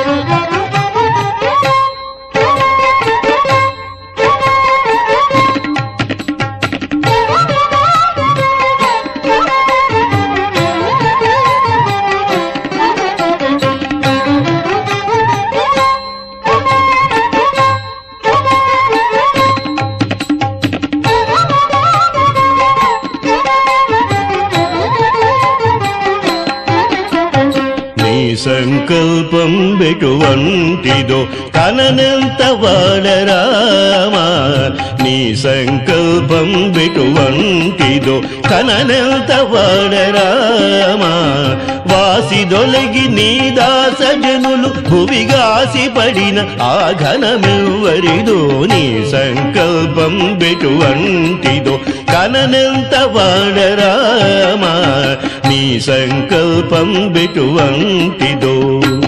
నీ సంకల్పం బెటువంటిదో కననెంత వాడరామా నీ సంకల్పం బెటువంటిదో కననెంత వాడరామా వాసిదొలగి నీ దాస జనులు భువిగాసి పడిన ఆ ఘనమెవ్వరిదో నీ సంకల్పం బెటువంటిదో కననెంత వాడరామా నీ సంకల్పం బెటువంటిదో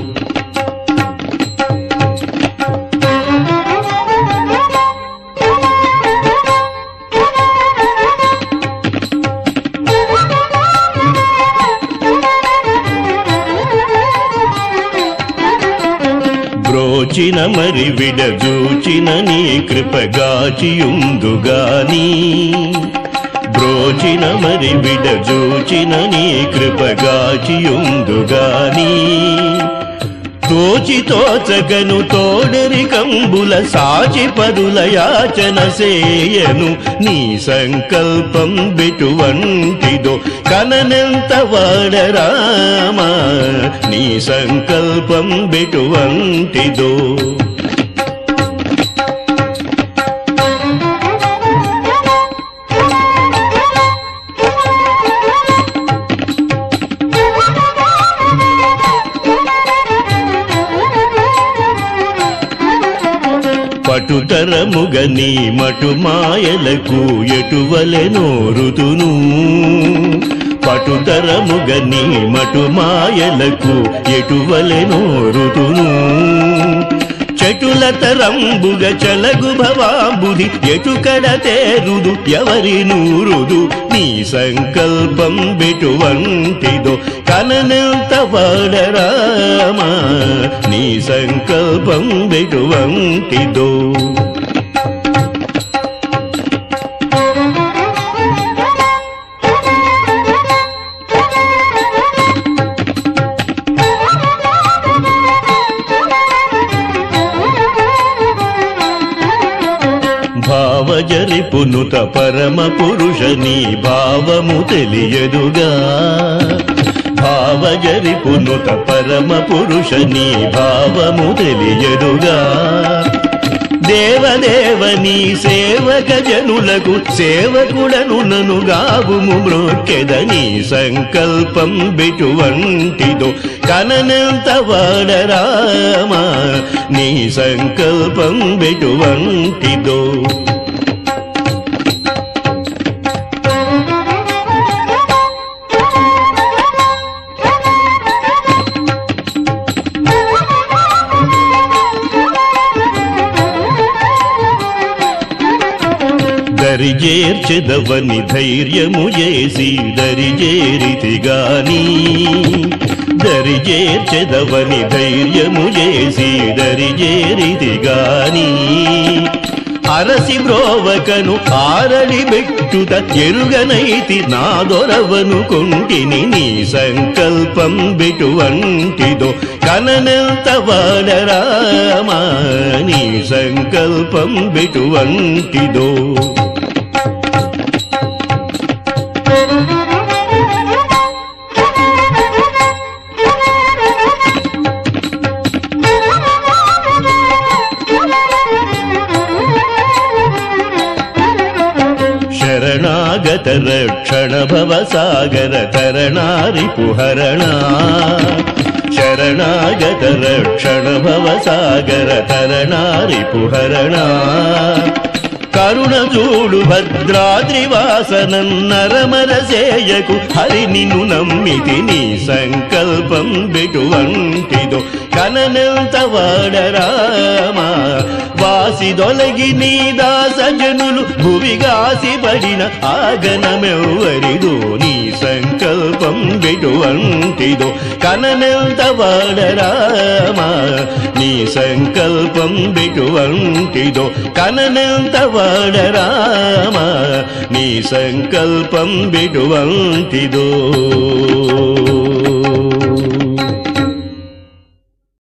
బ్రోచిన మరి విడజూచిన నీ కృపగాచియుందుగాని బ్రోచిన మరి విడజూచిన నీ కృపగాచియుందుగాని తోచి తోచగను తోడరి కంబుల సాచి పరుల యాచన సేయను నీ సంకల్పం బెటువంటిదో కననెంత వాడరామా నీ సంకల్పం బెటువంటిదో పటుతరముగ నీ మటు మాయలకు ఎటువలెనో రుతును పటుతరముగ నీ మటు మాయలకు ఎటువలెనో రుతును చటుల తరంబుగ చలగు భవాంబుది ఎటుకడ తేరుదు ఎవరి నూరుదు నీ సంకల్పం బెటువంటిదో కననెంత వాడరామా నీ సంకల్పం బెటువంటిదో భావజరిపునుత పరమ పురుష నీ భావము తెలియదుగా భావజరిపునుత పరమ పురుష నీ భావము తెలియదుగా దేవదేవ నీ సేవక జనులకు సేవకుడను నను గావుము మ్రోక్కెదని సంకల్పం బెటువంటిదో కననంత వాడరామా నీ సంకల్పం బెటువంటిదో దరిజేర్చెదవని ధైర్యము చేసి దరిజేరితిగాని దరిజేర్చెదవని ధైర్యము చేసి దరిజేరితిగాని అరసి బ్రోవకను ఆరడి బెట్టుత ఎరుగనైతి నా దొరవను కొంటిని నీ సంకల్పం బెటువంటిదో కననంత వాడరామా నీ సంకల్పం బెటువంటిదో శరణాగత రక్షణ భవ సాగర తరణారి పుహరణా శరణాగత రక్షణ భవ సాగర తరణారి పుహరణా కరుణ చూడు భద్రాద్రివాసనం నరమరసేయకు హరి నిన్ను నమ్మితి నీ సంకల్పం బెటువంటిదో కననెంత వాడరామా వాసి దొలగి నీ దాసజనులు భువిగాసి పడిన ఆగనమెవ్వరిదో నీ సంకల్పం ఎటువంటిదో కననెంత వాడరామా నీ సంకల్పం ఎటువంటిదో కననెంత వాడరామా నీ సంకల్పం ఎటువంటిదో